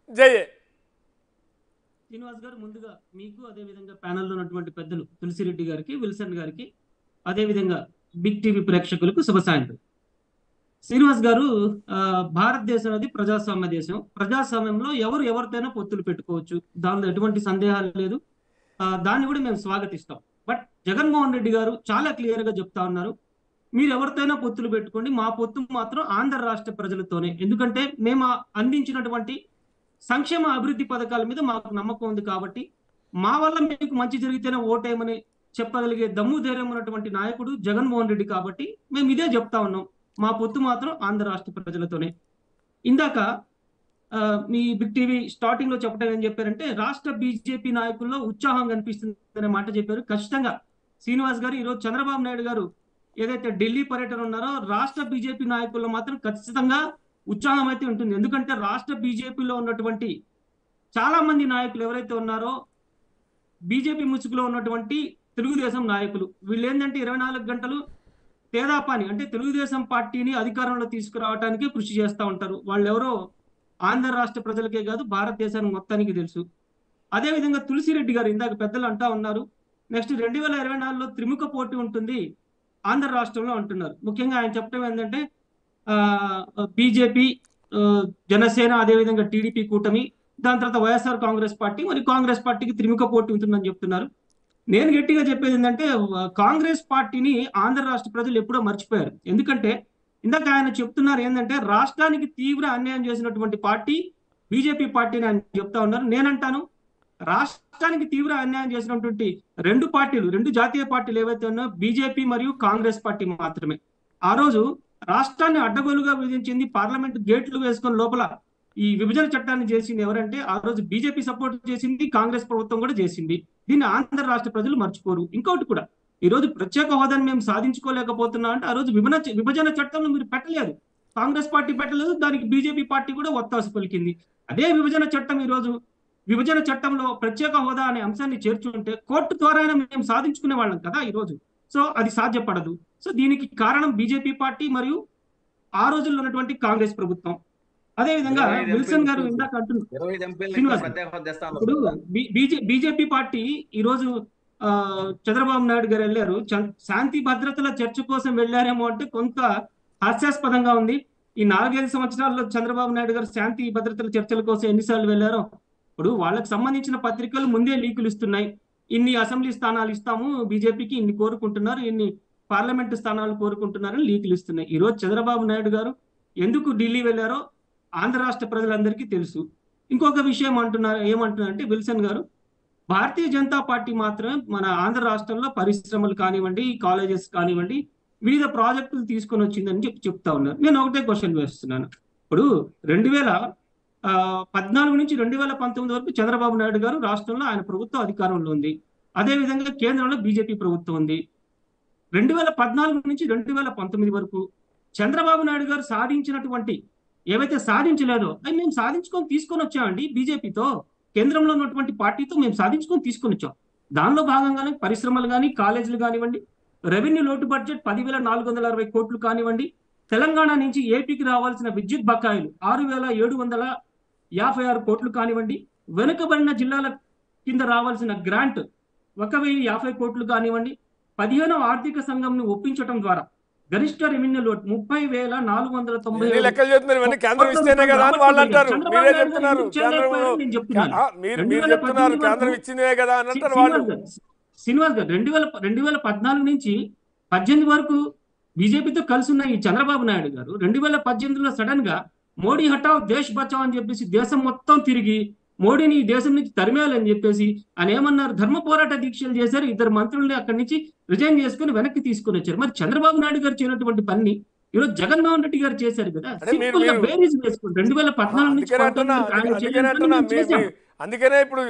జయే శ్రీనివాస్ గారు ముందుగా మీకు అదే విధంగా ప్యానెల్లో ఉన్నటువంటి పెద్దలు తులసిరెడ్డి గారికి విల్సన్ గారికి అదే విధంగా బిగ్ టీవీ ప్రేక్షకులకు శుభ సాయంత్రం శ్రీనివాస్ గారు ఆ, భారతదేశం అనేది ప్రజాస్వామ్య దేశం ప్రజాస్వామ్యంలో ఎవరు ఎవరితోనైనా పొత్తులు పెట్టుకోవచ్చు దానిలో ఎటువంటి సందేహాలు లేదు ఆ, దాన్ని కూడా మేము స్వాగతిస్తాం బట్ జగన్మోహన్ రెడ్డి గారు చాలా క్లియర్ గా చెప్తా ఉన్నారు మీరు ఎవరితోనైనా పొత్తులు పెట్టుకోండి మా పొత్తు మాత్రం ఆంధ్ర రాష్ట్ర ప్రజలతోనే ఎందుకంటే మేము ఆ అందించినటువంటి సంక్షేమ అభివృద్ధి పథకాల మీద మాకు నమ్మకం ఉంది కాబట్టి మా వల్ల మీకు మంచి జరిగితేనే ఓటేయమని చెప్పగలిగే దమ్ము ధైర్యం ఉన్నటువంటి నాయకుడు జగన్మోహన్ రెడ్డి కాబట్టి మేము ఇదే చెప్తా ఉన్నాం మా పొత్తు మాత్రం ఆంధ్ర రాష్ట్ర ప్రజలతోనే ఇందాక ఆ, మీ బిగ్ టీవీ స్టార్టింగ్ లో చెప్పడం ఏం చెప్పారంటే రాష్ట్ర బీజేపీ నాయకుల్లో ఉత్సాహం కనిపిస్తుంది అనే మాట చెప్పారు ఖచ్చితంగా శ్రీనివాస్ గారు ఈరోజు చంద్రబాబు నాయుడు గారు ఏదైతే ఢిల్లీ పర్యటన ఉన్నారో రాష్ట్ర బీజేపీ నాయకుల్లో మాత్రం ఖచ్చితంగా ఉత్సాహం అయితే ఉంటుంది ఎందుకంటే రాష్ట్ర బీజేపీలో ఉన్నటువంటి చాలా మంది నాయకులు ఎవరైతే ఉన్నారో బీజేపీ ముసుగులో ఉన్నటువంటి తెలుగుదేశం నాయకులు వీళ్ళు ఏంటంటే ఇరవై నాలుగు గంటలు తేదాపాని అంటే తెలుగుదేశం పార్టీని అధికారంలో తీసుకురావడానికి కృషి చేస్తూ ఉంటారు వాళ్ళు ఎవరో ఆంధ్ర రాష్ట్ర ప్రజలకే కాదు భారతదేశానికి మొత్తానికి తెలుసు అదే విధంగా తులసిరెడ్డి గారు ఇందాక పెద్దలు అంటా ఉన్నారు నెక్స్ట్ రెండు వేల ఇరవై నాలుగులో త్రిముఖ పోటీ ఉంటుంది ఆంధ్ర రాష్ట్రంలో అంటున్నారు ముఖ్యంగా ఆయన చెప్పడం ఏంటంటే బీజేపీ జనసేన అదేవిధంగా టీడీపీ కూటమి దాని తర్వాత వైఎస్ఆర్ కాంగ్రెస్ పార్టీ మరి కాంగ్రెస్ పార్టీకి త్రిముఖ పోటీ ఉంటుందని చెప్తున్నారు నేను గట్టిగా చెప్పేది ఏంటంటే ఆ, కాంగ్రెస్ పార్టీని ఆంధ్ర రాష్ట్ర ప్రజలు ఎప్పుడో మర్చిపోయారు ఎందుకంటే ఇందాక ఆయన చెప్తున్నారు ఏంటంటే రాష్ట్రానికి తీవ్ర అన్యాయం చేసినటువంటి పార్టీ బీజేపీ పార్టీని ఆయన చెప్తా ఉన్నారు నేనంటాను రాష్ట్రానికి తీవ్ర అన్యాయం చేసినటువంటి రెండు పార్టీలు రెండు జాతీయ పార్టీలు ఏవైతే ఉన్నాయో బీజేపీ మరియు కాంగ్రెస్ పార్టీ మాత్రమే ఆ రోజు రాష్ట్రాన్ని అడ్డగోలుగా విధించింది పార్లమెంట్ గేట్లు వేసుకొని లోపల ఈ విభజన చట్టాన్ని చేసింది ఎవరంటే ఆ రోజు బీజేపీ సపోర్ట్ చేసింది కాంగ్రెస్ ప్రభుత్వం కూడా చేసింది దీన్ని ఆంధ్ర రాష్ట్ర ప్రజలు మర్చిపోరు ఇంకోటి కూడా ఈ రోజు ప్రత్యేక హోదాని మేము సాధించుకోలేకపోతున్నాం అంటే ఆ రోజు విభజన విభజన చట్టంలో మీరు పెట్టలేదు కాంగ్రెస్ పార్టీ పెట్టలేదు దానికి బీజేపీ పార్టీ కూడా ఒత్తాసు పలికింది అదే విభజన చట్టం ఈ రోజు విభజన చట్టంలో ప్రత్యేక హోదా అనే అంశాన్ని చేర్చుంటే కోర్టు ద్వారా మేము సాధించుకునే వాళ్ళం కదా ఈ రోజు సో అది సాధ్యపడదు సో దీనికి కారణం బీజేపీ పార్టీ మరియు ఆ రోజుల్లో ఉన్నటువంటి కాంగ్రెస్ ప్రభుత్వం అదే విధంగా ఇరవై ఐదు విల్సన్ గారు ఎంపీలు ఇందాక అంటున్నారు ఇరవై ఐదు ఎంపీలు శ్రీనివాస్ ప్రత్యేక హోదా తెస్తాను ఇప్పుడు బి- బీజే బీజేపీ పార్టీ ఈ రోజు ఆ, చంద్రబాబు నాయుడు గారు వెళ్ళారు చం- శాంతి భద్రతల చర్చ కోసం వెళ్ళారేమో అంటే కొంత హాస్యాస్పదంగా ఉంది ఈ నాలుగైదు సంవత్సరాల్లో చంద్రబాబు నాయుడు గారు శాంతి భద్రతల చర్చల కోసం ఎన్నిసార్లు వెళ్ళారో ఇప్పుడు వాళ్ళకి సంబంధించిన పత్రికలు ముందే లీకులు ఇస్తున్నాయి ఇన్ని అసెంబ్లీ స్థానాలు ఇస్తాము బీజేపీకి ఇన్ని కోరుకుంటున్నారు ఇన్ని పార్లమెంటు స్థానాలు కోరుకుంటున్నారని లీకులు ఇస్తున్నాయి ఈ రోజు చంద్రబాబు నాయుడు గారు ఎందుకు ఢిల్లీ వెళ్ళారో ఆంధ్ర రాష్ట్ర ప్రజలందరికీ తెలుసు ఇంకొక విషయం అంటున్నారు ఏమంటున్నారంటే విల్సన్ గారు భారతీయ జనతా పార్టీ మాత్రమే మన ఆంధ్ర రాష్ట్రంలో పరిశ్రమలు కానివ్వండి కాలేజెస్ కానివ్వండి వివిధ ప్రాజెక్టులు తీసుకొని వచ్చిందని చెప్పి చెప్తా ఉన్నారు నేను ఒకటే క్వశ్చన్ వేస్తున్నాను ఇప్పుడు రెండు వేల ఆ, పద్నాలుగు నుంచి రెండు వేల పంతొమ్మిది వరకు చంద్రబాబు నాయుడు గారు రాష్ట్రంలో ఆయన ప్రభుత్వం అధికారంలో ఉంది అదే విధంగా కేంద్రంలో బీజేపీ ప్రభుత్వం ఉంది రెండు వేల పద్నాలుగు నుంచి రెండు వేల పంతొమ్మిది వరకు చంద్రబాబు నాయుడు గారు సాధించినటువంటి ఏవైతే సాధించలేదో అవి మేము సాధించుకొని తీసుకొని వచ్చామండి బీజేపీతో కేంద్రంలో ఉన్నటువంటి పార్టీతో మేము సాధించుకొని తీసుకొని వచ్చాం దానిలో భాగంగానే పరిశ్రమలు కానీ కాలేజీలు కానివ్వండి రెవెన్యూ లోటు బడ్జెట్ పదివేల నాలుగు వందల అరవై కోట్లు కానివ్వండి తెలంగాణ నుంచి ఏపీకి రావాల్సిన విద్యుత్ బకాయిలు ఆరు వేల ఏడు వందల యాభై ఆరు కోట్లు కానివ్వండి వెనుకబడిన జిల్లాల కింద రావాల్సిన గ్రాంట్ ఒక వెయ్యి యాభై కోట్లు కానివ్వండి పదిహేనవ ఆర్థిక సంఘంను ఒప్పించడం ద్వారా గరిష్ట రెవెన్యూ లోటు ముప్పై వేల నాలుగు వందల తొంభై ఎన్ని ఏడు లెక్కలు చెప్తున్నారు ఇవన్నీ కేంద్రం ఇస్తేనే కదా అని వాళ్ళు అంటారు మీరే చెప్తున్నారు కేంద్రంలో నేను చెప్తున్నాను ఆ, మీరు రెండు మీరు వేల చెప్తున్నారు పద్దెనిమిది కేంద్రం వరకు ఇచ్చిందే కదా అని అంటారు వాళ్ళు శ్రీనివాస్ గారు శ్రీనివాస్ గారు రెండు వేల రెండు వేల పద్నాలుగు నుంచి పద్దెనిమిది వరకు బీజేపీతో కలిసి ఉన్న ఈ చంద్రబాబు నాయుడు గారు రెండు వేల పద్దెనిమిదిలో సడన్ గా మోడీ హటావ్ దేశ్ బచావ్ అని చెప్పేసి దేశం మొత్తం తిరిగి మోడీని ఈ దేశం నుంచి తరిమేయాలని చెప్పేసి ఆయన ఏమన్నారు ధర్మ పోరాట దీక్షలు చేశారు ఇద్దరు మంత్రుల్ని అక్కడి నుంచి రిజైన్ చేసుకుని వెనక్కి తీసుకుని వచ్చారు మరి చంద్రబాబు నాయుడు గారు చేయనటువంటి పని ఈరోజు జగన్మోహన్ రెడ్డి గారు చేశారు కదా అంటే మీరు- సింపుల్ గా మీరు- బేరీజ్ వేసుకోండి రెండు వేల పద్నాలుగు నుంచి అందుకనే అంటున్నా పంతొమ్మిది ఆయన అందుకనే చేయని అంటున్నా పని మేము మీ- చేశాం. మీ- అందుకనే ఇప్పుడు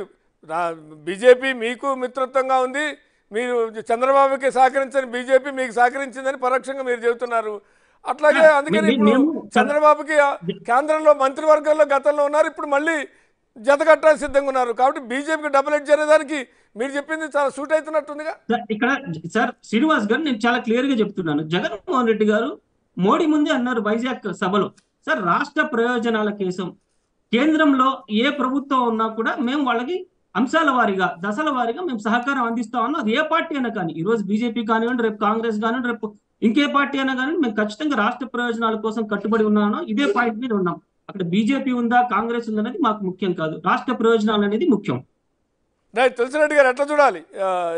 బీజేపీ మీకు మిత్రత్వంగా ఉంది మీరు చంద్రబాబుకి సహకరించని బీజేపీ మీకు సహకరించిందని పరోక్షంగా మీరు చెబుతున్నారు అట్లాగే ఆ, అందుకని మీ- ఇప్పుడు మేము- చంద్రబాబుకి ఆ కేంద్రంలో మంత్రివర్గంలో గతంలో ఉన్నారు ఇప్పుడు మళ్ళీ జత కట్టాలి సిద్ధంగా ఉన్నారు కాబట్టి బీజేపీకి డబుల్ ఎడ్జ్ అనేదానికి మీరు చెప్పింది చాలా సూట్ అవుతున్నట్టుందిగా సార్, ఇక్కడ సార్ శ్రీనివాస్ గారు నేను చాలా క్లియర్ గా చెప్తున్నాను జగన్మోహన్ రెడ్డి గారు మోడీ ముందే అన్నారు వైజాగ్ సభలో సార్ రాష్ట్ర ప్రయోజనాల కోసం కేంద్రంలో ఏ ప్రభుత్వం ఉన్నా కూడా మేము వాళ్ళకి అంశాల వారీగా దశల వారీగా మేము సహకారం అందిస్తా ఉన్నాం అది ఏ పార్టీ అయినా కానీ ఈ రోజు బీజేపీ కానివ్వండి రేపు కాంగ్రెస్ కానివ్వండి రేపు ఇంకే పార్టీ అయినా కానీ మేము ఖచ్చితంగా రాష్ట్ర ప్రయోజనాల కోసం కట్టుబడి ఉన్నాను ఇదే పాయింట్ మీద ఉన్నాం అక్కడ బీజేపీ ఉందా కాంగ్రెస్ ఉందా అనేది మాకు ముఖ్యం కాదు రాష్ట్ర ప్రయోజనాలు అనేది ముఖ్యం రైట్ తులసిరెడ్డి గారు ఎట్లా చూడాలి ఆ,